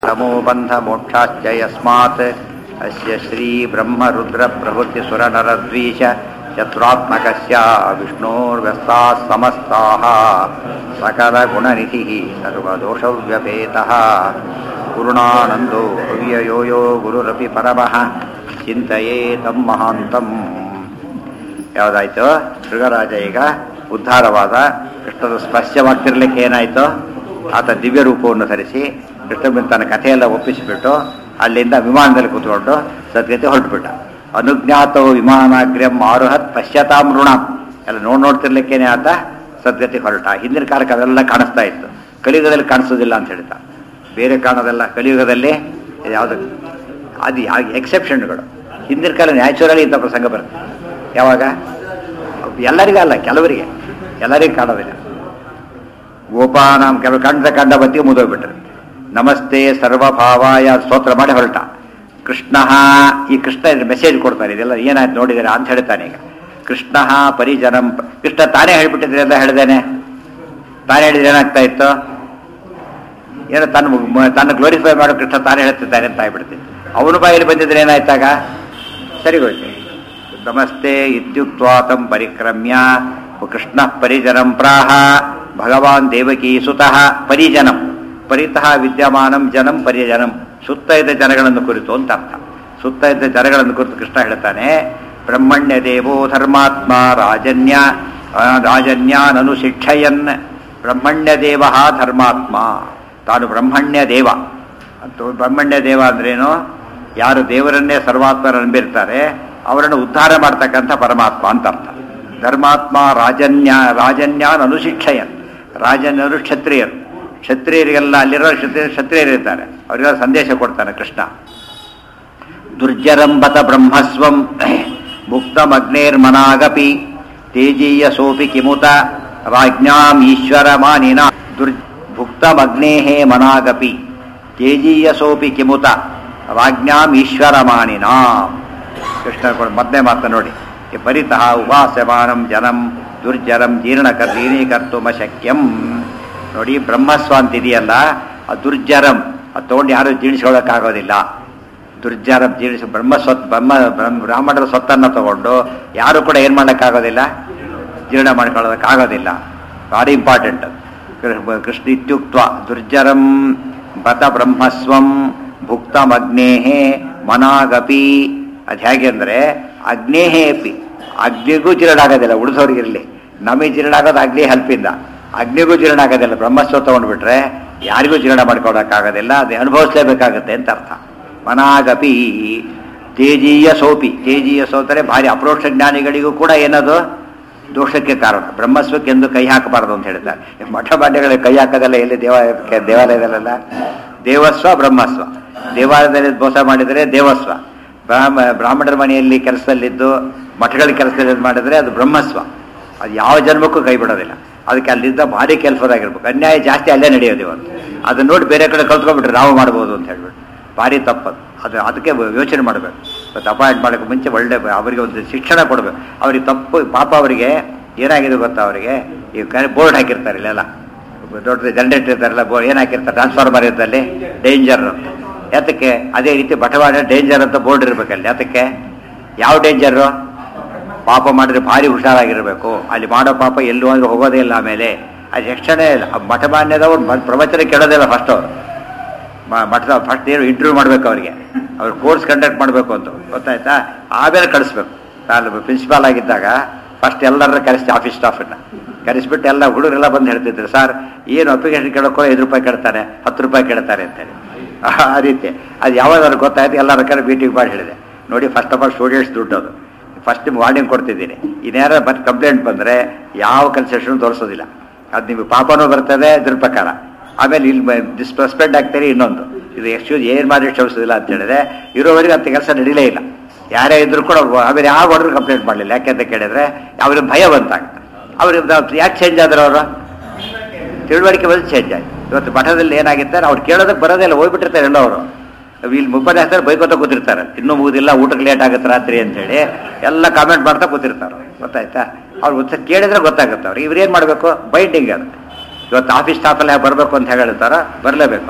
तमो बन्धमोक्षाश्च यस्मात् अस्य श्रीब्रह्मरुद्रप्रभृतिसुरनरद्वीष चतुरात्मकस्य विष्णोर्व्यस्ताः समस्ताः सकलगुणनिधिः सर्वदोषव्यपेतः गुरुणानन्दो व्ययो यो गुरुरपि परमः ಚಿಂತೆಯೇ ತಮ್ಮ ಮಹಾಂತಂ ಯಾವುದಾಯ್ತು ಮೃಗರಾಜ ಈಗ ಉದ್ಧಾರವಾದ ಕೃಷ್ಣನ ಸ್ಪರ್ಶವಾಗ್ತಿರ್ಲಿಕ್ಕೆ ಏನಾಯ್ತು ಆತ ದಿವ್ಯ ರೂಪವನ್ನು ಧರಿಸಿ ಕೃಷ್ಣ ತನ್ನ ಕಥೆಯೆಲ್ಲ ಒಪ್ಪಿಸಿಬಿಟ್ಟು ಅಲ್ಲಿಂದ ವಿಮಾನದಲ್ಲಿ ಕೂತ್ಕೊಂಡು ಸದ್ಗತಿ ಹೊರಟುಬಿಟ್ಟ ಅನುಜ್ಞಾತೋ ವಿಮಾನಾಗ್ರ್ಯಂ ಆರುಹತ್ ಪಶ್ಯತಾಂ ಋಣಂ ಎಲ್ಲ ನೋಡ್ ನೋಡ್ತಿರ್ಲಿಕ್ಕೇನೆ ಆತ ಸದ್ಗತಿ ಹೊರಟ ಹಿಂದಿನ ಕಾಲಕ್ಕೆ ಅವೆಲ್ಲ ಕಾಣಿಸ್ತಾ ಇತ್ತು ಕಲಿಯುಗದಲ್ಲಿ ಕಾಣಿಸೋದಿಲ್ಲ ಅಂತ ಹೇಳ್ತಾ ಬೇರೆ ಕಾಣೋದೆಲ್ಲ ಕಲಿಯುಗದಲ್ಲಿ ಯಾವುದು ಅದು ಯಾವ ಎಕ್ಸೆಪ್ಷನ್ಗಳು ಹಿಂದಿನ ಕಾಲ ನ್ಯಾಚುರಲಿ ಇಂಥ ಪ್ರಸಂಗ ಬರುತ್ತೆ ಯಾವಾಗ ಎಲ್ಲರಿಗಲ್ಲ ಕೆಲವರಿಗೆ ಎಲ್ಲರಿಗೂ ಕಾಣೋದಿಲ್ಲ ಗೋಪಾನಾಂ ಕೆಲವರು ಕಂಡ ಕಂಡ ಬತ್ತಿಗೆ ಮುದೋಗ್ಬಿಟ್ರು ನಮಸ್ತೆ ಸರ್ವಭಾವಾಯ ಸ್ತೋತ್ರ ಮಾಡಿ ಹೊರಟ ಕೃಷ್ಣ ಈ ಕೃಷ್ಣ ಮೆಸೇಜ್ ಕೊಡ್ತಾರೆ ಇದೆಲ್ಲ ಏನಾಯ್ತು ನೋಡಿದ್ದೀರಾ ಅಂತ ಹೇಳ್ತಾನೆ ಈಗ ಕೃಷ್ಣ ಪರಿಜನಂ ಕೃಷ್ಣ ತಾನೇ ಹೇಳ್ಬಿಟ್ಟಿದ್ರೆ ಅಂತ ಹೇಳ್ದೇನೆ ತಾನೇ ಹೇಳಿದ್ರೆ ಏನಾಗ್ತಾ ಇತ್ತು ಏನೋ ತನ್ನ ತನ್ನ ಗ್ಲೋರಿಫೈ ಮಾಡೋ ಕೃಷ್ಣ ತಾನೇ ಹೇಳ್ತಿದ್ದಾನೆ ಅಂತ ಆಗ್ಬಿಡ್ತೀನಿ ಅವನು ಬಾಯಲ್ಲಿ ಬಂದಿದ್ರೆ ಏನಾಯ್ತಾಗ ಸರಿ ಹೋಯ್ತು ನಮಸ್ತೆ ಇತ್ಯುಕ್ವಾತಂ ಪರಿಕ್ರಮ್ಯ ಕೃಷ್ಣ ಪರಿಜನಂ ಪ್ರಾಹ ಭಗವಾನ್ ದೇವಕಿ ಸುತಃ ಪರಿಜನಂ ಪರಿತಃ ವಿದ್ಯಮಾನಂ ಜನಂ ಪರಿಜನಂ ಸುತ್ತ ಇದ್ದ ಜನಗಳನ್ನು ಕುರಿತು ಅಂತ ಅರ್ಥ ಸುತ್ತ ಇದ್ದ ಜನಗಳನ್ನು ಕುರಿತು ಕೃಷ್ಣ ಹೇಳ್ತಾನೆ ಬ್ರಹ್ಮಣ್ಯ ದೇವೋ ಧರ್ಮಾತ್ಮ ರಾಜನ್ಯ ರಾಜನ್ಯಾನನು ಶಿಕ್ಷಯನ್ ಬ್ರಹ್ಮಣ್ಯ ದೇವ ಧರ್ಮಾತ್ಮ ತಾನು ಬ್ರಹ್ಮಣ್ಯ ದೇವ ಅಂತ ಬ್ರಹ್ಮಣ್ಯ ದೇವ ಅಂದ್ರೇನು ಯಾರು ದೇವರನ್ನೇ ಸರ್ವಾತ್ಮರ ನಂಬಿರ್ತಾರೆ ಅವರನ್ನು ಉದ್ಧಾರ ಮಾಡ್ತಕ್ಕಂಥ ಪರಮಾತ್ಮ ಅಂತ ಅರ್ಥ ಧರ್ಮಾತ್ಮ ರಾಜನ್ಯ ರಾಜನ್ಯಾನ್ ಅನುಶಿಕ್ಷಯನ್ ರಾಜನ್ಯರು ಕ್ಷತ್ರಿಯರು ಕ್ಷತ್ರಿಯರಿಗೆಲ್ಲ ಅಲ್ಲಿರೋ ಕ್ಷತ್ರಿಯ ಕ್ಷತ್ರಿಯರಿರ್ತಾರೆ ಅವರಿಗೆಲ್ಲ ಸಂದೇಶ ಕೊಡ್ತಾನೆ ಕೃಷ್ಣ ದುರ್ಜರಂಬತ ಬ್ರಹ್ಮಸ್ವಂ ಮುಕ್ತಮಗ್ನೇರ್ಮನಾಗಪಿ ತೇಜೀಯ ಸೋಪಿ ಕಿಮುತ ರಾಜ್ಞಾಂ ಈಶ್ವರ ಮಾನಿನ ದುರ್ ಭುಕ್ತಮಗ್ನೇಃ ಮನಾಗಪಿ ತೇಜೀಯಸೋಪಿ ಕಿಮುತ ರಾಜ್ಞಾಂ ಈಶ್ವರ ಮಾನಿನ ಕೃಷ್ಣ ಮೊದಲನೇ ಮಾತು ನೋಡಿ ಪರಿತಃ ಉಪಾಸ್ಯಮಾನಂ ಜನಂ ದುರ್ಜರಂ ಜೀರ್ಣಕರ್ ಜೀರ್ಣೀಕರ್ತುಮಶಕ್ಯಂ ನೋಡಿ ಬ್ರಹ್ಮಸ್ವ ಅಂತ ಇದೆಯಲ್ಲ ಆ ದುರ್ಜರಂ ಅದು ತೊಗೊಂಡು ಯಾರು ಜೀರ್ಣಿಸ್ಕೊಳ್ಳೋಕ್ಕಾಗೋದಿಲ್ಲ ದುರ್ಜರಂ ಜೀರ್ಣಿಸಿ ಬ್ರಹ್ಮಸ್ವ ಬ್ರಹ್ಮ ಬ್ರಾಹ್ಮಣರ ಸ್ವತ್ತನ್ನು ತಗೊಂಡು ಯಾರು ಕೂಡ ಏನು ಮಾಡೋಕ್ಕಾಗೋದಿಲ್ಲ ಜೀರ್ಣ ಮಾಡ್ಕೊಳ್ಳೋದಕ್ಕಾಗೋದಿಲ್ಲ ಭಾರಿ ಇಂಪಾರ್ಟೆಂಟ್ ಕೃಷ್ಣ ಇತ್ಯುಕ್ತ ದುರ್ಜರಂ ಬತ ಬ್ರಹ್ಮಸ್ವಂ ಭುಕ್ತಮಗ್ನೇಹ ಮನಾಗಪಿ ಅದು ಹೇಗೆ ಅಂದರೆ ಅಗ್ನೇಹೇ ಅಪಿ ಅಗ್ನಿಗೂ ಜೀರ್ಣ ಆಗೋದಿಲ್ಲ ಉಳಿದವ್ರಿಗಿರಲಿ ನಮಗೆ ಜೀರ್ಣ ಆಗೋದು ಅಗ್ನಿ ಹೆಲ್ಪಿಂದ ಅಗ್ನಿಗೂ ಜೀರ್ಣ ಆಗೋದಿಲ್ಲ ಬ್ರಹ್ಮಸ್ವ ತಗೊಂಡ್ಬಿಟ್ರೆ ಯಾರಿಗೂ ಜೀರ್ಣ ಮಾಡ್ಕೊಡೋಕ್ಕಾಗೋದಿಲ್ಲ ಅದು ಅನುಭವಿಸ್ಲೇಬೇಕಾಗತ್ತೆ ಅಂತ ಅರ್ಥ ಮನಾಗಪಿ ತೇಜೀಯ ಸೋಪಿ ತೇಜೀಯ ಸೋತರೆ ಭಾರಿ ಅಪ್ರೋಕ್ಷ ಜ್ಞಾನಿಗಳಿಗೂ ಕೂಡ ಏನದು ದೋಷಕ್ಕೆ ಕಾರಣ ಬ್ರಹ್ಮಸ್ವಕ್ಕೆ ಎಂದು ಕೈ ಹಾಕಬಾರದು ಅಂತ ಹೇಳ್ತಾರೆ ಮಠ ಬಾಂಡ್ಯಗಳಿಗೆ ಕೈ ಹಾಕೋದಲ್ಲ ಎಲ್ಲಿ ದೇವಾಲಯ ದೇವಾಲಯದಲ್ಲೆಲ್ಲ ದೇವಸ್ವ ಬ್ರಹ್ಮಸ್ವ ದೇವಾಲಯದಲ್ಲಿ ಮೋಸ ಮಾಡಿದರೆ ದೇವಸ್ವ ಬ್ರಾಹ್ಮ ಬ್ರಾಹ್ಮಣರ ಮನೆಯಲ್ಲಿ ಕೆಲಸದಲ್ಲಿದ್ದು ಮಠಗಳ ಕೆಲಸದಲ್ಲಿ ಮಾಡಿದರೆ ಅದು ಬ್ರಹ್ಮಸ್ವ ಅದು ಯಾವ ಜನ್ಮಕ್ಕೂ ಕೈ ಬಿಡೋದಿಲ್ಲ ಅದಕ್ಕೆ ಅಲ್ಲಿದ್ದ ಭಾರಿ ಕೆಲಸದಾಗಿರ್ಬೇಕು ಅನ್ಯಾಯ ಜಾಸ್ತಿ ಅಲ್ಲೇ ನಡೆಯೋದು ಇವತ್ತು ಅದನ್ನ ನೋಡಿ ಬೇರೆ ಕಡೆ ಕಲ್ತ್ಕೊಂಡ್ಬಿಟ್ರೆ ನಾವು ಮಾಡ್ಬೋದು ಅಂತ ಹೇಳ್ಬಿಟ್ಟು ಭಾರಿ ತಪ್ಪದು ಅದು ಅದಕ್ಕೆ ಯೋಚನೆ ಮಾಡಬೇಕು ಇವತ್ತು ಅಪಾಯಿಂಟ್ ಮಾಡೋಕ್ಕೆ ಮುಂಚೆ ಒಳ್ಳೆ ಅವರಿಗೆ ಒಂದು ಶಿಕ್ಷಣ ಕೊಡಬೇಕು ಅವ್ರಿಗೆ ತಪ್ಪು ಪಾಪ ಅವರಿಗೆ ಏನಾಗಿದೆ ಗೊತ್ತಾ ಅವರಿಗೆ ಈ ಬೋರ್ಡ್ ಹಾಕಿರ್ತಾರೆ ಇಲ್ಲೆಲ್ಲ ದೊಡ್ಡ ಜನರೇಟರ್ ಇರ್ತಾರಲ್ಲ ಬೋರ್ಡ್ ಏನು ಹಾಕಿರ್ತಾರೆ ಟ್ರಾನ್ಸ್ಫಾರ್ಮರ್ ಇದ್ದಲ್ಲಿ ಡೇಂಜರ್ ಅಂತ ಯಾತಕ್ಕೆ ಅದೇ ರೀತಿ ಬಟವಾಡ ಡೇಂಜರ್ ಅಂತ ಬೋರ್ಡ್ ಇರಬೇಕಲ್ಲಿ ಯಾತಕ್ಕೆ ಯಾವ ಡೇಂಜರು ಪಾಪ ಮಾಡಿದ್ರೆ ಭಾರಿ ಹುಷಾರಾಗಿರಬೇಕು ಅಲ್ಲಿ ಮಾಡೋ ಪಾಪ ಎಲ್ಲೂ ಅಂದ್ರೆ ಹೋಗೋದೇ ಇಲ್ಲ ಆಮೇಲೆ ಅದು ರಕ್ಷಣೆ ಇಲ್ಲ ಮಠಮಾನ್ಯದವ್ರು ಪ್ರವಚನ ಕೇಳೋದಿಲ್ಲ ಫಸ್ಟ್ ಅವರು ಮಠದ ಫಸ್ಟ್ ಏನು ಇಂಟರ್ವ್ಯೂ ಮಾಡಬೇಕು ಅವರಿಗೆ ಅವ್ರು ಕೋರ್ಸ್ ಕಂಡಕ್ಟ್ ಮಾಡಬೇಕು ಅಂತ ಗೊತ್ತಾಯ್ತಾ ಆಮೇಲೆ ಕಳಿಸ್ಬೇಕು ನಾನು ಪ್ರಿನ್ಸಿಪಾಲ್ ಆಗಿದ್ದಾಗ ಫಸ್ಟ್ ಎಲ್ಲರ ಕರೆಸ್ತಿ ಆಫೀಸ್ ಸ್ಟಾಫನ್ನು ಕರೆಸ್ಬಿಟ್ಟು ಎಲ್ಲ ಹುಡುಗರೆಲ್ಲ ಬಂದು ಹೇಳ್ತಿದ್ರು ಸರ್ ಏನು ಅಪ್ಲಿಕೇಶನ್ ಕೇಳೋಕ್ಕೋ ಐದು ರೂಪಾಯಿ ಕೇಳ್ತಾರೆ ಹತ್ತು ರೂಪಾಯಿ ಕೇಳ್ತಾರೆ ಅಂತೇಳಿ ಆ ರೀತಿ ಅದು ಯಾವಾಗ ಗೊತ್ತಾಯ್ತು ಎಲ್ಲರ ಕಡೆ ಮೀಟಿಂಗ್ ಮಾಡಿ ಹೇಳಿದೆ ನೋಡಿ ಫಸ್ಟ್ ಆಫ್ ಆಲ್ ಸ್ಟೂಡೆಂಟ್ಸ್ ದುಡ್ಡು ಅದು ಫಸ್ಟ್ ವಾರ್ನಿಂಗ್ ಕೊಡ್ತಿದ್ದೀನಿ ಇನ್ಯಾರ ಮತ್ತೆ ಕಂಪ್ಲೇಂಟ್ ಬಂದರೆ ಯಾವ ಕನ್ಸೆಷನ್ ತೋರಿಸೋದಿಲ್ಲ ಅದು ನಿಮಗೆ ಪಾಪನೂ ಬರ್ತದೆ ಇದ್ರ ಪ್ರಕಾರ ಆಮೇಲೆ ಇಲ್ಲಿ ಡಿಸ್ಪಸ್ಪೆಂಡ್ ಆಗ್ತಾರೆ ಇನ್ನೊಂದು ಇದು ಎಕ್ಸ್ಕ್ಯೂಸ್ ಏನು ಮಾಡಿ ಕ್ಷಮಿಸೋದಿಲ್ಲ ಅಂತ ಹೇಳಿದ್ರೆ ಇರೋವರೆಗೆ ಅಂತ ಕೆಲಸ ನಡೀಲೇ ಇಲ್ಲ ಯಾರೇ ಇದ್ರು ಕೂಡ ಆಮೇಲೆ ಯಾವ ಹೊಡೆದ್ರು ಕಂಪ್ಲೇಂಟ್ ಮಾಡಲಿಲ್ಲ ಯಾಕೆಂತ ಕೇಳಿದ್ರೆ ಅವ್ರಿಗೆ ಭಯ ಬಂತಾಗ ಅವ್ರಿಗೆ ಯಾಕೆ ಚೇಂಜ್ ಆದ್ರೆ ಅವರು ತಿಳುವಳಿಕೆ ಬಂದು ಚೇಂಜ್ ಆಯ್ತು ಇವತ್ತು ಮಠದಲ್ಲಿ ಏನಾಗಿರ್ತಾರೆ ಅವ್ರು ಕೇಳೋದಕ್ಕೆ ಬರೋದೇ ಇಲ್ಲ ಹೋಗ್ಬಿಟ್ಟಿರ್ತಾರೆ ಎಲ್ಲ ಅವರು ಇಲ್ಲಿ ಮುಪ್ಪದಾಸ್ತಾರೆ ಬೈಕೋತ ಕೂತಿರ್ತಾರೆ ಇನ್ನೂ ಮುಗುದಿಲ್ಲ ಊಟಕ್ಕೆ ಲೇಟ್ ಆಗುತ್ತೆ ರಾತ್ರಿ ಅಂತೇಳಿ ಎಲ್ಲ ಕಾಮೆಂಟ್ ಮಾಡ್ತಾ ಕೂತಿರ್ತಾರೆ ಗೊತ್ತಾಯ್ತಾ ಅವ್ರು ಉತ್ತರ ಕೇಳಿದ್ರೆ ಗೊತ್ತಾಗುತ್ತೆ ಅವ್ರಿಗೆ ಇವ್ರು ಏನು ಮಾಡಬೇಕು ಬೈಂಡಿಂಗ್ ಅದು ಇವತ್ತು ಆಫೀಸ್ ಸ್ಟಾಫಲ್ಲಿ ಬರಬೇಕು ಅಂತ ಹೇಳಿರ್ತಾರ ಬರಲೇಬೇಕು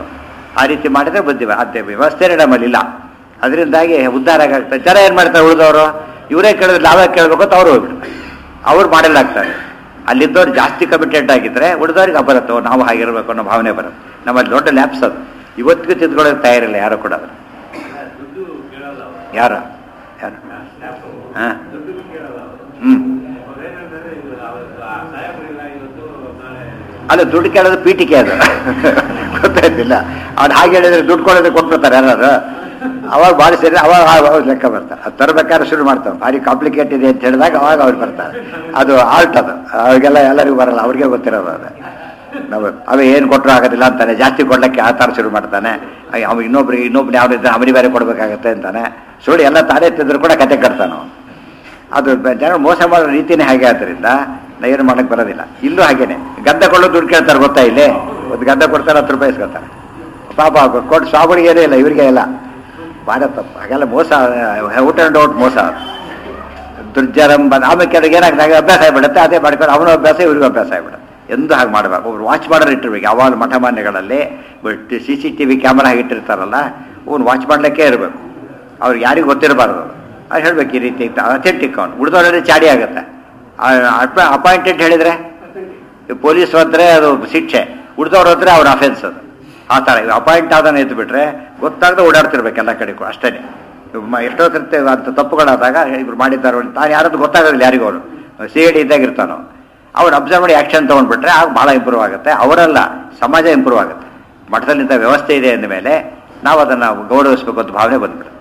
ಆ ರೀತಿ ಮಾಡಿದ್ರೆ ಬುದ್ಧಿ ಬ- ಅದೇ ವ್ಯವಸ್ಥೆನೇ ನಮ್ಮಲ್ಲಿ ಇಲ್ಲ ಅದರಿಂದಾಗಿ ಉದ್ಧಾರ ಆಗ್ತದೆ ಜನ ಏನು ಮಾಡ್ತಾರೆ ಉಳಿದವರು ಇವರೇ ಕೇಳಿದ್ರೆ ನಾವೇ ಕೇಳಬೇಕು ಅಂತ ಅವರು ಹೋಗ್ಬಿಡ್ತಾರೆ ಅವ್ರು ಮಾಡಲಾಗ್ತಾರೆ ಅಲ್ಲಿದ್ದವ್ರು ಜಾಸ್ತಿ ಕಮಿಟೆಡ್ ಆಗಿದ್ರೆ ಉಳಿದವ್ರಿಗೆ ಬರುತ್ತೆ ಓ, ನಾವು ಹಾಗಿರ್ಬೇಕು ಅನ್ನೋ ಭಾವನೆ ಬರುತ್ತೆ ನಮ್ಮಲ್ಲಿ ದೊಡ್ಡ ಲ್ಯಾಪ್ಸ್ ಅದು ಇವತ್ತಿಗೂ ತಿದ್ಕೊಳ್ಳೋಕೆ ತಯಾರಿಲ್ಲ ಯಾರು ಕೂಡ ಅದು ದುಡ್ಡು ಕೇಳಲ್ಲ ಅವ್ರು. ಯಾರು ಯಾರು ಸ್ನ್ಯಾಪು. ಹಾಂ ದುಡ್ಡು ಕೇಳಲ್ಲ ಅವರು ಹ್ಞೂ ಅವ್ರೇನಂದ್ರೆ ಇದು ಅವತ್ತು ಆ ಸಾಹೇಬ್ರಿಲ್ಲ ಇವತ್ತು ನಾಳೆ ಅಲ್ಲ ದುಡ್ಡು ಕೇಳೋದು ಪೀಠಿಕೆ ಅದು ಗೊತ್ತಾಯ್ತಿಲ್ಲ ಅವ್ನು ಹಾಗೆ ಹೇಳಿದ್ರೆ ದುಡ್ಡು ಕೊಡೋದು ಕೊಟ್ಬಿಡ್ತಾರೆ ಯಾರು ಅವಾಗ ಭಾರಿ ಸೇರಿ ಅವಾಗ ಅವಾಗ ಲೆಕ್ಕ ಬರ್ತಾರೆ ಅದು ತರಬೇಕಾದ್ರೆ ಶುರು ಮಾಡ್ತಾವೆ ಭಾರಿ ಕಾಂಪ್ಲಿಕೇಟ್ ಇದೆ ಅಂತ ಹೇಳಿದಾಗ ಅವಾಗ ಅವ್ರು ಬರ್ತಾರೆ ಅದು ಆಲ್ಟ್ ಅದು ಅವ್ರಿಗೆಲ್ಲ ಎಲ್ಲರಿಗೂ ಬರಲ್ಲ ಅವ್ರಿಗೆ ಗೊತ್ತಿರೋದು ಅದು ನಾವು ಅವೇ ಏನು ಕೊಟ್ಟರು ಆಗೋದಿಲ್ಲ ಅಂತಾನೆ ಜಾಸ್ತಿ ಕೊಡ್ಲಿಕ್ಕೆ ಆ ಥರ ಶುರು ಮಾಡ್ತಾನೆ ಅಯ್ಯ, ಅವ ಇನ್ನೊಬ್ರಿಗೆ ಇನ್ನೊಬ್ರು ಯಾವ್ದಿದ್ದ ಅವನಿಗೆ ಬೇರೆ ಕೊಡಬೇಕಾಗತ್ತೆ ಅಂತಾನೆ ಸುಳ್ಳು ಎಲ್ಲ ತಾನೇ ತಿಂದ್ರು ಕೂಡ ಕತೆ ಕಟ್ತಾನೆ ಅವನು ಅದು ಬ- ಜನ ಮೋಸ ಮಾಡೋ ರೀತಿನೇ ಹಾಗೆ ಆದ್ದರಿಂದ ನಾ ಏನು ಮಾಡಕ್ಕೆ ಬರೋದಿಲ್ಲ ಇಲ್ಲೂ ಹಾಗೇನೆ ಗದ್ದೆ ಕೊಳ್ಳೋ ದುಡ್ಡು ಕೇಳ್ತಾರೆ ಗೊತ್ತಾ ಇಲ್ಲಿ ಒಂದು ಗದ್ದೆ ಕೊಡ್ತಾರೆ ಹತ್ತು ರೂಪಾಯಿ ಇಸ್ಕೊತಾರೆ ಪಾಪ ಕೊಟ್ಟು ಸ್ವಾಮಿಗೆ ಏನೂ ಇಲ್ಲ ಇವರಿಗೆ ಇಲ್ಲ ಭಾಳ ತಪ್ಪು ಹಾಗೆಲ್ಲ ಮೋಸ ಔಟ್ ಆ್ಯಂಡ್ ಔಟ್ ಮೋಸ ಅದು. ದುರ್ಜರಂ ಬಂದ ಆಮೇಲೆ ಕೆಲವ್ರಿಗೆ ಏನಾಗ್ತದೆ ಅಭ್ಯಾಸ ಆಗಿಬಿಡುತ್ತೆ ಅದೇ ಮಾಡ್ಕೊಂಡು ಅವನ ಅಭ್ಯಾಸ ಇವ್ರಿಗೂ ಅಭ್ಯಾಸ ಆಗಿಬಿಡುತ್ತೆ ಎಂದು ಹಾಗೆ ಮಾಡಬೇಕು ಒಬ್ರು ವಾಚ್ ಮಾಡೋರು ಇಟ್ಟಿರ್ಬೇಕು ಯಾವಾಗ ಮಠಮಾನ್ಯಗಳಲ್ಲಿ C C T V camera ಹಾಗೆ ಇಟ್ಟಿರ್ತಾರಲ್ಲ ಅವ್ನು ವಾಚ್ ಮಾಡ್ಲಿಕ್ಕೆ ಇರಬೇಕು ಅವ್ರಿಗೆ ಯಾರಿಗೂ ಗೊತ್ತಿರಬಾರ್ದು ಅದು ಹೇಳ್ಬೇಕು ಈ ರೀತಿ ಅಥೆಂಟಿಕ್ ಅವನು ಉಳಿದವರಲ್ಲಿ ಚಾಡಿ ಆಗುತ್ತೆ ಅಪಾಯಿಂಟೆಡ್ ಹೇಳಿದ್ರೆ ಪೊಲೀಸ್ ಹೋದ್ರೆ ಅದು ಶಿಕ್ಷೆ ಉಳಿದವ್ರು ಹೋದ್ರೆ ಅವ್ರ ಅಫೆನ್ಸ್ ಅದು ಆ ಥರ ಅಪಾಯಿಂಟ್ ಆದನ ಎದ್ದು ಬಿಟ್ರೆ ಗೊತ್ತಾಗದೆ ಓಡಾಡ್ತಿರ್ಬೇಕು ಎಲ್ಲ ಕಡೆಗೂ ಅಷ್ಟೇ ಎಷ್ಟೋ ಸರ್ತಿ ಅಂತ ತಪ್ಪುಗಳಾದಾಗ ಇವ್ರು ಮಾಡಿದ್ದಾರೆ ಅಂತ ತಾನು ಯಾರದ್ದು ಗೊತ್ತಾಗೋದಿಲ್ಲ ಯಾರಿಗೂ ಅವರು ಸಿ ಐ ಡಿ ಇದ್ದಾಗ ಇರ್ತಾನೋ ಅವ್ರು ಅಬ್ಸರ್ವ್ ಮಾಡಿ ಆ್ಯಕ್ಷನ್ ತೊಗೊಂಡ್ಬಿಟ್ರೆ ಆಗ ಭಾಳ ಇಂಪ್ರೂವ್ ಆಗುತ್ತೆ ಅವರಲ್ಲ ಸಮಾಜ ಇಂಪ್ರೂವ್ ಆಗುತ್ತೆ ಮಠದಲ್ಲಿಂದ ವ್ಯವಸ್ಥೆ ಇದೆ ಅಂದಮೇಲೆ ನಾವು ಅದನ್ನು ಗೌರವಿಸಬೇಕು ಅಂತ ಭಾವನೆ ಬಂದ್ಬಿಡುತ್ತೆ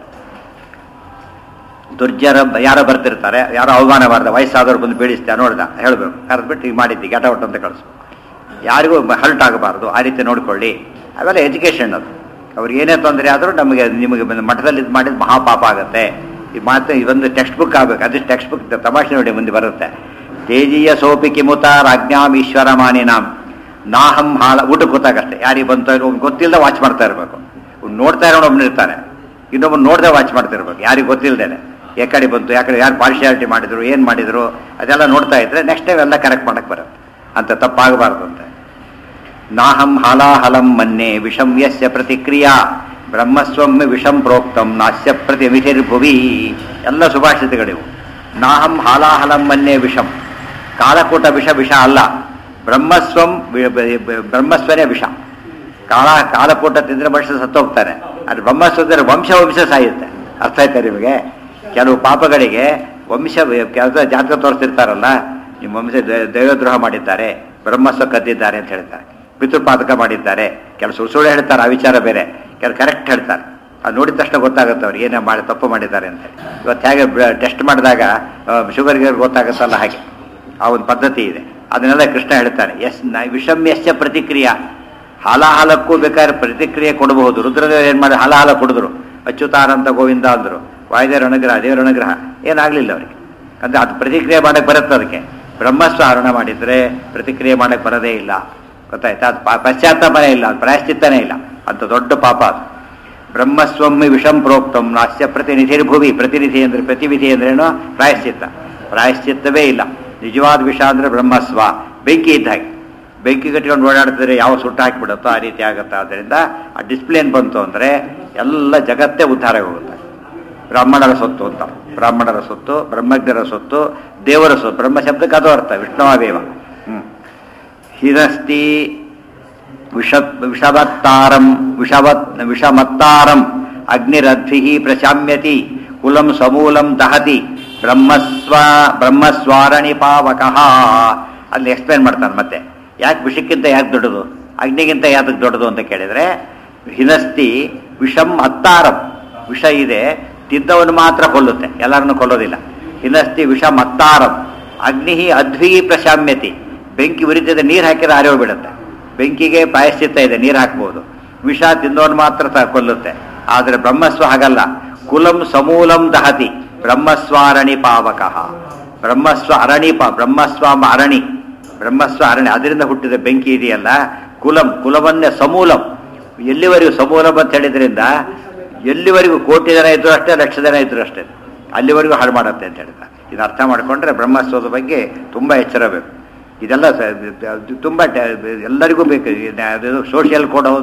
ದುರ್ಜರ ಯಾರೋ ಬರ್ತಿರ್ತಾರೆ ಯಾರೋ ಅವಮಾನ ಮಾಡಿದ ವಯಸ್ಸಾದವ್ರು ಬಂದು ಬೀಳಿಸ್ತಾ ನೋಡ್ದ ಹೇಳ್ಬೇಕು ಕರೆದ್ಬಿಟ್ಟು ಈಗ ಮಾಡಿದ್ದಿ ಗೆಟ ಔಟ್ ಅಂತ ಕಳಿಸ್ಬೇಕು ಯಾರಿಗೂ ಹರ್ಟ್ ಆಗಬಾರ್ದು ಆ ರೀತಿ ನೋಡ್ಕೊಳ್ಳಿ ಅವೆಲ್ಲ ಎಜುಕೇಷನ್ ಅದು ಅವ್ರಿಗೆ ಏನೇ ತೊಂದರೆ ಆದರೂ ನಮಗೆ ನಿಮಗೆ ಬಂದು ಮಠದಲ್ಲಿ ಇದು ಮಾಡಿದ ಮಹಾಪಾಪ ಆಗುತ್ತೆ ಈ ಮಾತು ಇದೊಂದು ಟೆಕ್ಸ್ಟ್ ಬುಕ್ ಆಗಬೇಕು ಅದು ಟೆಕ್ಸ್ಟ್ ಬುಕ್ ತಮಾಷೆ ನೋಡಿ ಮುಂದೆ ಬರುತ್ತೆ ತೇಜೀಯ ಸೋಪಿ ಕಿಮುತ ರಾಜ್ಞಾಂ ಈಶ್ವರ ಮಾನಿನಾಂ ನಾಹಂ ಹಾಳ ಊಟಕ್ಕೆ ಗೊತ್ತಾಗತ್ತೆ ಯಾರಿಗೆ ಬಂತು ಒಬ್ಬ ಗೊತ್ತಿಲ್ಲದೆ ವಾಚ್ ಮಾಡ್ತಾ ಇರಬೇಕು ನೋಡ್ತಾ ಇರೋನು ಒಬ್ಬನು ಇರ್ತಾನೆ ಇನ್ನೊಬ್ಬನು ನೋಡದೆ ವಾಚ್ ಮಾಡ್ತಿರ್ಬೇಕು ಯಾರಿಗೆ ಗೊತ್ತಿಲ್ಲದೇನೆ ಯಾಕಡೆ ಬಂತು ಯಾಕಡೆ ಯಾರು ಪಾರ್ಶಿಯಾಲಿಟಿ ಮಾಡಿದ್ರು ಏನು ಮಾಡಿದ್ರು ಅದೆಲ್ಲ ನೋಡ್ತಾ ಇದ್ರೆ ನೆಕ್ಸ್ಟ್ ಟೈಮ್ ಎಲ್ಲ ಕರೆಕ್ಟ್ ಮಾಡಕ್ಕೆ ಬರುತ್ತೆ ಅಂತ ತಪ್ಪಾಗಬಾರ್ದು ಅಂತ ನಾಹಂ ಹಾಲಾಹಲಂ ಮನ್ನೆ ವಿಷಂ ಯಸ್ಯ ಪ್ರತಿಕ್ರಿಯಾ ಬ್ರಹ್ಮಸ್ವಮ್ಯ ವಿಷಂ ಪ್ರೋಕ್ತಂ ನಾಸ್ಯ ಪ್ರತಿಮಿತಿರ್ಭುವಿ ಎಲ್ಲ ಸುಭಾಷಿತಗಳಿವು ನಾಹಂ ಹಾಲಾಹಲಂ ಮನ್ನೆ ವಿಷಂ ಕಾಲಕೂಟ ವಿಷ ವಿಷ ಅಲ್ಲ ಬ್ರಹ್ಮಸ್ವಂ ವಿ- ಬ- ಬ- ಬ್ರಹ್ಮಸ್ವನೇ ವಿಷ ಕಾಲ ಕಾಲಕೂಟ ತಿಂದ್ರೆ ಮನುಷ್ಯ ಸತ್ತೋಗ್ತಾನೆ ಅದು ಬ್ರಹ್ಮಸ್ವ ಅಂದ್ರೆ ವಂಶ ವಂಶ ಸಾಯುತ್ತೆ ಅರ್ಥ ಆಯ್ತಾ ನಿಮಗೆ ಕೆಲವು ಪಾಪಗಳಿಗೆ ವಂಶ ಕೆಲಸ ಜಾತಕ ತೋರಿಸ್ತಿರ್ತಾರಲ್ಲ ನಿಮ್ಮ ವಂಶ ದ- ದೈವದ್ರೋಹ ಮಾಡಿದ್ದಾರೆ ಬ್ರಹ್ಮಸ್ವ ಕದ್ದಿದ್ದಾರೆ ಅಂತ ಹೇಳ್ತಾರೆ ಪಿತೃಪಾತಕ ಮಾಡಿದ್ದಾರೆ ಕೆಲವು ಸುಳ್ಳು ಸುಳ್ಳು ಹೇಳ್ತಾರೆ ಆ ವಿಚಾರ ಬೇರೆ ಕೆಲವು ಕರೆಕ್ಟ್ ಹೇಳ್ತಾರೆ ಅದು ನೋಡಿದ ತಕ್ಷಣ ಗೊತ್ತಾಗುತ್ತೆ ಅವ್ರು ಏನೇ ಮಾಡಿ ತಪ್ಪು ಮಾಡಿದ್ದಾರೆ ಅಂತ ಇವತ್ತು ಹೇಗೆ ಟೆಸ್ಟ್ ಮಾಡಿದಾಗ ಶುಗರ್ಗೆ ಗೊತ್ತಾಗುತ್ತಲ್ಲ ಹಾಗೆ ಆ ಒಂದು ಪದ್ಧತಿ ಇದೆ ಅದನ್ನೆಲ್ಲ ಕೃಷ್ಣ ಹೇಳ್ತಾನೆ ಎಸ್ ನ ವಿಷಮ್ ಯಶ್ಚ ಪ್ರತಿಕ್ರಿಯಾ ಹಾಲಾಹಲಕ್ಕೂ ಬೇಕಾದ್ರೆ ಪ್ರತಿಕ್ರಿಯೆ ಕೊಡಬಹುದು ರುದ್ರದೇವರು ಏನು ಮಾಡಿ ಹಾಲಾಹಲ ಕುಡಿದ್ರು ಅಚ್ಯುತಾನಂತ ಗೋವಿಂದ ಅಂದರು ವಾಯುದೇವರ ಅನುಗ್ರಹ ದೇವರ ಅನುಗ್ರಹ ಏನಾಗಲಿಲ್ಲ ಅವರಿಗೆ ಅಂದರೆ ಅದು ಪ್ರತಿಕ್ರಿಯೆ ಮಾಡಕ್ಕೆ ಬರುತ್ತೆ ಅದಕ್ಕೆ ಬ್ರಹ್ಮಸ್ವ ಹರಣ ಮಾಡಿದರೆ ಪ್ರತಿಕ್ರಿಯೆ ಮಾಡಕ್ಕೆ ಬರೋದೇ ಇಲ್ಲ ಗೊತ್ತಾಯ್ತಾ ಅದು ಪ- ಪಶ್ಚಾತ್ತಾಪನೇ ಇಲ್ಲ ಅದು ಪ್ರಾಯಶ್ಚಿತ್ತನೇ ಇಲ್ಲ ಅಂತ ದೊಡ್ಡ ಪಾಪ ಅದು ಬ್ರಹ್ಮಸ್ವಮ್ಮಿ ವಿಷಂ ಪ್ರೋಕ್ತಂ ನಾಸ್ಯ ಪ್ರತಿನಿಧಿರ್ಭುವಿ ಪ್ರತಿನಿಧಿ ಅಂದ್ರೆ ಪ್ರತಿವಿಧಿ ಅಂದ್ರೇನು ಪ್ರಾಯಶ್ಚಿತ್ತ ಪ್ರಾಯಶ್ಚಿತ್ತವೇ ಇಲ್ಲ ನಿಜವಾದ ವಿಷ ಅಂದ್ರೆ ಬ್ರಹ್ಮಸ್ವ ಬೆಂಕಿ ಇದ್ದ ಹಾಗೆ ಬೆಂಕಿ ಕಟ್ಕೊಂಡು ಓಡಾಡ್ತಿದ್ರೆ ಯಾವ ಸುಟ್ಟು ಹಾಕಿಬಿಡುತ್ತೋ ಆ ರೀತಿ ಆಗುತ್ತೆ ಆದ್ದರಿಂದ ಆ ಡಿಸ್ಪ್ಲೇನ್ ಬಂತು ಅಂದರೆ ಎಲ್ಲ ಜಗತ್ತೇ ಉದ್ಧಾರ ಹೋಗುತ್ತೆ ಬ್ರಾಹ್ಮಣರ ಸೊತ್ತು ಅಂತ ಬ್ರಾಹ್ಮಣರ ಸೊತ್ತು ಬ್ರಹ್ಮಜ್ಞರ ಸೊತ್ತು ದೇವರ ಸೊತ್ತು ಬ್ರಹ್ಮ ಶಬ್ದಕ್ಕೆ ಅದು ಅರ್ಥ ವಿಷ್ಣುವಾದೇವ ಹ್ಮ್ ಹಿರಸ್ತಿ ವಿಷ ವಿಷವತ್ತಾರಂ ವಿಷವತ್ ವಿಷಮತ್ತಾರಂ ಅಗ್ನಿರದ್ಭಿ ಪ್ರಶಾಮ್ಯತಿ ಕುಲಂ ಸಮೂಲಂ ದಹತಿ ಬ್ರಹ್ಮಸ್ವ ಬ್ರಹ್ಮಸ್ವಾರಣಿ ಪಾವಕಃ ಅಲ್ಲಿ ಎಕ್ಸ್ಪ್ಲೇನ್ ಮಾಡ್ತಾನೆ ಮತ್ತೆ ಯಾಕೆ ವಿಷಕ್ಕಿಂತ ಯಾಕೆ ದೊಡ್ಡದು ಅಗ್ನಿಗಿಂತ ಯಾತಕ್ಕೆ ದೊಡ್ಡದು ಅಂತ ಕೇಳಿದ್ರೆ ಹಿನಸ್ತಿ ವಿಷಂ ಅತ್ತಾರಂ ವಿಷ ಇದೆ ತಿದ್ದವನು ಮಾತ್ರ ಕೊಲ್ಲುತ್ತೆ ಎಲ್ಲರನ್ನು ಕೊಲ್ಲೋದಿಲ್ಲ ಹಿನಸ್ತಿ ವಿಷ ಮತ್ತಾರಂ ಅಗ್ನಿ ಅದ್ವಿ ಪ್ರಶಾಮ್ಯತಿ ಬೆಂಕಿ ಉರಿತಿದೆ ನೀರು ಹಾಕಿದ್ರೆ ಆರಿ ಹೋಗ್ಬಿಡುತ್ತೆ ಬೆಂಕಿಗೆ ಪ್ರಾಯಶ್ಚಿತ್ತ ಇದೆ ನೀರು ಹಾಕ್ಬೋದು ವಿಷ ತಿಂದವನು ಮಾತ್ರ ತ- ಕೊಲ್ಲುತ್ತೆ ಆದರೆ ಬ್ರಹ್ಮಸ್ವ ಹಾಗಲ್ಲ ಕುಲಂ ಸಮೂಲಂ ದಹತಿ ಬ್ರಹ್ಮಸ್ವಾರಣಿ ಪಾವಕಃ ಬ್ರಹ್ಮಸ್ವ ಅರಣಿ ಪಾ ಬ್ರಹ್ಮಸ್ವ ಎಂಬ ಅರಣಿ ಬ್ರಹ್ಮಸ್ವ ಅರಣಿ ಅದರಿಂದ ಹುಟ್ಟಿದ ಬೆಂಕಿ ಇದೆಯಲ್ಲ ಕುಲಂ ಕುಲವನ್ನೇ ಸಮೂಲಂ ಎಲ್ಲಿವರೆಗೂ ಸಮೂಲಂ ಅಂತ ಹೇಳಿದ್ರಿಂದ ಎಲ್ಲಿವರೆಗೂ ಕೋಟಿ ಜನ ಇದ್ರು ಅಷ್ಟೇ ಲಕ್ಷ ಜನ ಇದ್ರು ಅಷ್ಟೇ ಅಲ್ಲಿವರೆಗೂ ಹಾಳು ಮಾಡುತ್ತೆ ಅಂತ ಹೇಳ್ತಾರೆ ಇದು ಅರ್ಥ ಮಾಡಿಕೊಂಡ್ರೆ ಬ್ರಹ್ಮಸ್ವದ ಬಗ್ಗೆ ತುಂಬ ಎಚ್ಚರ ಬೇಕು ಇದೆಲ್ಲ ಸ- ತುಂಬ ಟ- ಎಲ್ಲರಿಗೂ ಬೇಕು ಸೋಷಿಯಲ್ ಕೋಡ್